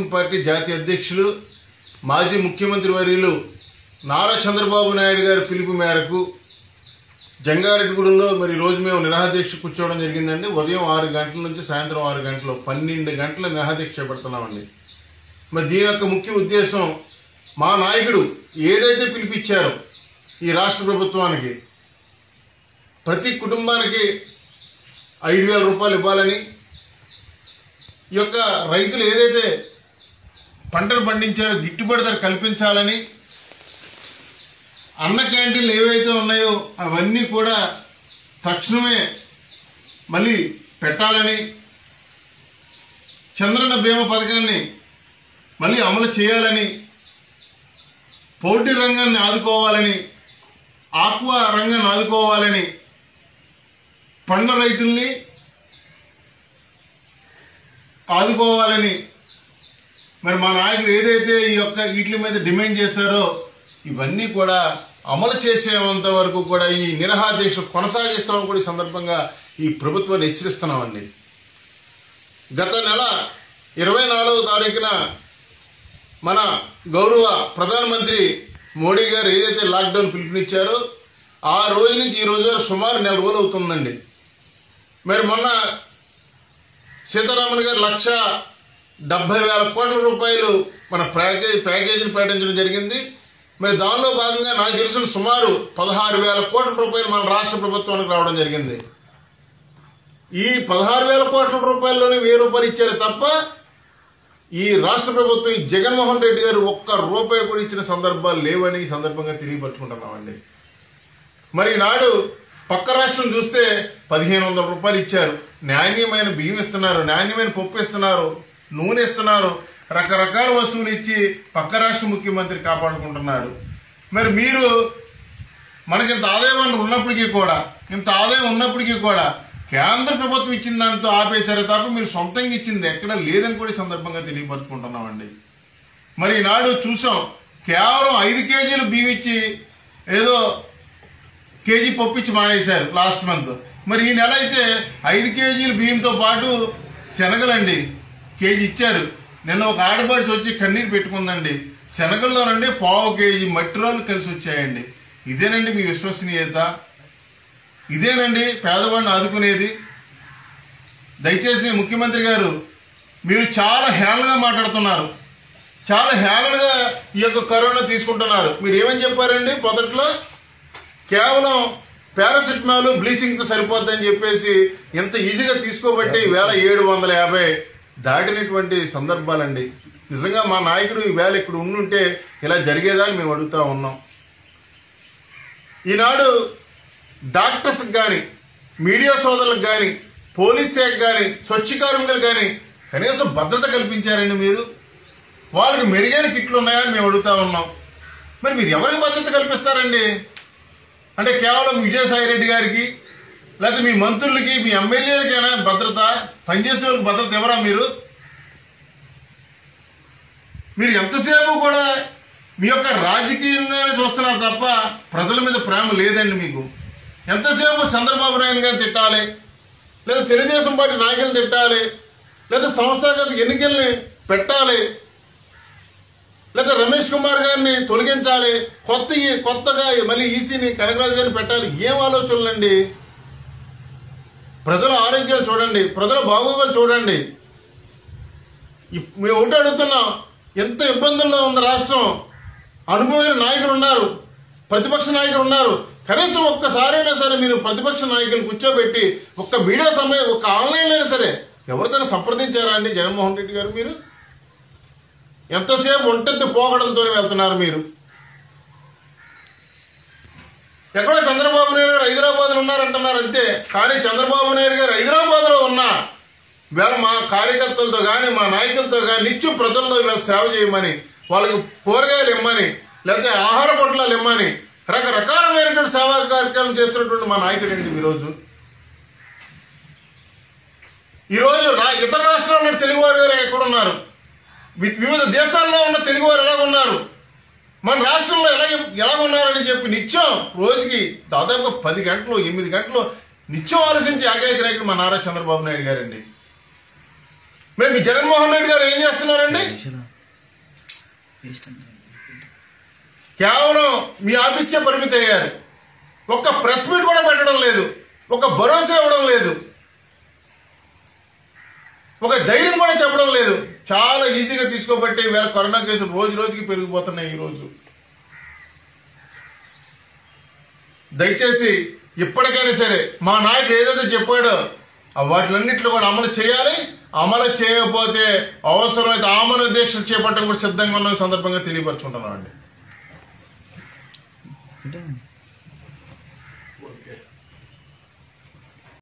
party జాతీయ అధ్యక్షులు మాజీ ముఖ్యమంత్రి వర్యులు నారా చంద్రబాబు నాయుడు గారి పిలుపు మేరకు జంగారెడ్డిగూడెంలో మరి ఈ రోజు మేము నిరాహాదీక్ష కూర్చోవడం జరిగిందండి ఉదయం ఆరు గంటల నుంచి సాయంత్రం ఆరు గంటలు పన్నెండు గంటల నిరాహాదీక్ష చేపడుతున్నామండి మరి దీని యొక్క ముఖ్య ఉద్దేశం మా నాయకుడు ఏదైతే పిలిపించారో ఈ రాష్ట్ర ప్రభుత్వానికి ప్రతి కుటుంబానికి ఐదు వేల రూపాయలు ఇవ్వాలని ఈ యొక్క రైతులు ఏదైతే పంటలు పండించారో గిట్టుబాటు ధర కల్పించాలని అన్న క్యాంటీన్లు ఏవైతే ఉన్నాయో అవన్నీ కూడా తక్షణమే మళ్ళీ పెట్టాలని చంద్రన్న బీమా పథకాన్ని మళ్ళీ అమలు చేయాలని పౌల్ట్రీ రంగాన్ని ఆదుకోవాలని ఆక్వా రంగాన్ని ఆదుకోవాలని పండ్ల రైతుల్ని ఆదుకోవాలని మరి మా నాయకుడు ఏదైతే ఈ యొక్క వీటి మీద డిమాండ్ చేశారో ఇవన్నీ కూడా అమలు చేసేంత వరకు కూడా ఈ నిరహార దీక్ష కొనసాగిస్తామని కూడా ఈ సందర్భంగా ఈ ప్రభుత్వాన్ని హెచ్చరిస్తున్నామండి గత నెల ఇరవై నాలుగవ తారీఖున మన గౌరవ ప్రధానమంత్రి మోడీ గారు ఏదైతే లాక్డౌన్ పిలుపునిచ్చారో ఆ రోజు నుంచి ఈ రోజు వరకు సుమారు నెల రోజులు అవుతుందండి మరి మొన్న సీతారామన్ గారు లక్ష డెబ్బై వేల కోట్ల రూపాయలు మన ప్యాకేజ్ ప్యాకేజీని ప్రకటించడం జరిగింది మరి దానిలో భాగంగా నాకు తెలిసిన సుమారు పదహారు వేల కోట్ల రూపాయలు మన రాష్ట్ర ప్రభుత్వానికి రావడం జరిగింది ఈ పదహారు వేల కోట్ల రూపాయల్లోనే వెయ్యి రూపాయలు ఇచ్చారు తప్ప ఈ రాష్ట్ర ప్రభుత్వం ఈ జగన్మోహన్ రెడ్డి గారు ఒక్క రూపాయి కూడా ఇచ్చిన సందర్భాలు లేవని ఈ సందర్భంగా తెలియపరుచుకుంటున్నామండి మరి ఈనాడు పక్క రాష్ట్రం చూస్తే పదిహేను వందల రూపాయలు ఇచ్చారు నాణ్యమైన బియ్యం ఇస్తున్నారు నాణ్యమైన పప్పు ఇస్తున్నారు నూనె ఇస్తున్నారు రకరకాల వస్తువులు ఇచ్చి పక్క రాష్ట్ర ముఖ్యమంత్రి కాపాడుకుంటున్నాడు మరి మీరు మనకి ఇంత ఆదాయం వనరు ఉన్నప్పటికీ కూడా ఇంత ఆదాయం ఉన్నప్పటికీ కూడా కేంద్ర ప్రభుత్వం ఇచ్చిన దాంతో ఆపేశారే తప్ప మీరు సొంతంగా ఇచ్చింది ఎక్కడ లేదని కూడా ఈ సందర్భంగా తెలియపరుచుకుంటున్నామండి మరి ఈనాడు చూసాం కేవలం ఐదు కేజీలు బియ్యం ఇచ్చి ఏదో కేజీ పప్పు ఇచ్చి మానేశారు లాస్ట్ మంత్ మరి ఈ నెల అయితే ఐదు కేజీలు బియ్యంతో పాటు శనగలండి కేజీ ఇచ్చారు నిన్న ఒక ఆడపడిచి వచ్చి కన్నీరు పెట్టుకుందండి శనగల్లోనండి పావు కేజీ మట్టి రోళ్ళు కలిసి వచ్చాయండి ఇదేనండి మీ విశ్వసనీయత ఇదేనండి పేదవాడిని ఆదుకునేది దయచేసి ముఖ్యమంత్రి గారు మీరు చాలా హేళనగా మాట్లాడుతున్నారు చాలా హేళనగా ఈ యొక్క కరోనా తీసుకుంటున్నారు మీరు ఏమని చెప్పారండి మొదట్లో కేవలం పారాసిటమాల్ బ్లీచింగ్తో సరిపోద్దని చెప్పేసి ఎంత ఈజీగా తీసుకోబట్టి వేల ఏడు వందల యాభై దాటినటువంటి సందర్భాలండి నిజంగా మా నాయకుడు ఈ వేళ ఇక్కడ ఉండుంటే ఇలా జరిగేదా అని మేము అడుగుతా ఉన్నాం ఈనాడు డాక్టర్స్కి కానీ మీడియా సోదరులకు కానీ పోలీస్ శాఖ కానీ స్వచ్ఛ కార్మికులకు కానీ కనీసం భద్రత కల్పించారండి మీరు వాళ్ళకి మెరుగైన కిట్లు ఉన్నాయని మేము అడుగుతా ఉన్నాం మరి మీరు ఎవరికి భద్రత కల్పిస్తారండి అంటే కేవలం విజయసాయి రెడ్డి గారికి లేకపోతే మీ మంత్రులకి మీ ఎమ్మెల్యేలకైనా భద్రత పనిచేసే వాళ్ళకి భద్రత ఎవరా మీరు మీరు ఎంతసేపు కూడా మీ యొక్క రాజకీయంగానే చూస్తున్నారు తప్ప ప్రజల మీద ప్రేమ లేదండి మీకు ఎంతసేపు చంద్రబాబు నాయుడు గారిని తిట్టాలి లేదా తెలుగుదేశం పార్టీ నాయకులను తిట్టాలి లేదా సంస్థాగత ఎన్నికల్ని పెట్టాలి లేదా రమేష్ కుమార్ గారిని తొలగించాలి కొత్త ఈ- కొత్తగా మళ్ళీ ఈసీని కనకరాజు గారిని పెట్టాలి ఏం ఆలోచనలండి ప్రజల ఆరోగ్యాలు చూడండి ప్రజల బాగోగులు చూడండి ఇప్- మేము ఒకటి అడుగుతున్నాం ఎంత ఇబ్బందుల్లో ఉంది రాష్ట్రం అనుభవమైన నాయకులు ఉన్నారు ప్రతిపక్ష నాయకులు ఉన్నారు కనీసం ఒక్కసారైనా సరే మీరు ప్రతిపక్ష నాయకులు కూర్చోబెట్టి ఒక్క మీడియా సమయం ఒక్క ఆన్లైన్లో అయినా సరే ఎవరితోనే సంప్రదించారా అండి జగన్మోహన్ రెడ్డి గారు మీరు ఎంతసేపు ఒంటెత్తి పోగడంతోనే వెళ్తున్నారు మీరు ఎక్కడో చంద్రబాబు నాయుడు గారు హైదరాబాద్లో ఉన్నారంటున్నారు అంతే కానీ చంద్రబాబు నాయుడు గారు హైదరాబాద్లో ఉన్నా వేళ మా కార్యకర్తలతో కానీ మా నాయకులతో కానీ నిత్యం ప్రజల్లో వీళ్ళ సేవ చేయమని వాళ్ళకి కూరగాయలు ఇమ్మని లేకపోతే ఆహార పొట్లాలు ఇమ్మని రకరకాలమైనటువంటి సేవా కార్యక్రమం చేస్తున్నటువంటి మా నాయకుడు అండి ఈరోజు ఈరోజు రా ఇతర రాష్ట్రాల్లో తెలుగువారు గారు ఎక్కడున్నారు వి- వివిధ దేశాల్లో ఉన్న తెలుగువారు ఎలా ఉన్నారు మన రాష్ట్రంలో ఎలా ఎలా ఉన్నారని చెప్పి నిత్యం రోజుకి దాదాపుగా పది గంటలు ఎనిమిది గంటలు నిత్యం ఆలోచించి ఏకైక నాయకుడు మా నారా చంద్రబాబు నాయుడు గారండి మరి మీ జగన్మోహన్ రెడ్డి గారు ఏం చేస్తున్నారండి కేవలం మీ ఆఫీస్కే పరిమితి అయ్యారు ఒక్క ప్రెస్ మీట్ కూడా పెట్టడం లేదు ఒక భరోసా ఇవ్వడం లేదు ఒక ధైర్యం కూడా చెప్పడం లేదు చాలా ఈజీగా తీసుకోబట్టి వేళ కరోనా కేసులు రోజు రోజుకి పెరిగిపోతున్నాయి ఈరోజు దయచేసి ఇప్పటికైనా సరే మా నాయకుడు ఏదైతే చెప్పాడో ఆ వాటిలన్నింటిలో కూడా అమలు చేయాలి అమలు చేయకపోతే అవసరమైతే ఆమరణ దీక్షలు చేపట్టడం కూడా సిద్ధంగా ఉన్న సందర్భంగా తెలియపరచుకుంటున్నాం అండి అంటే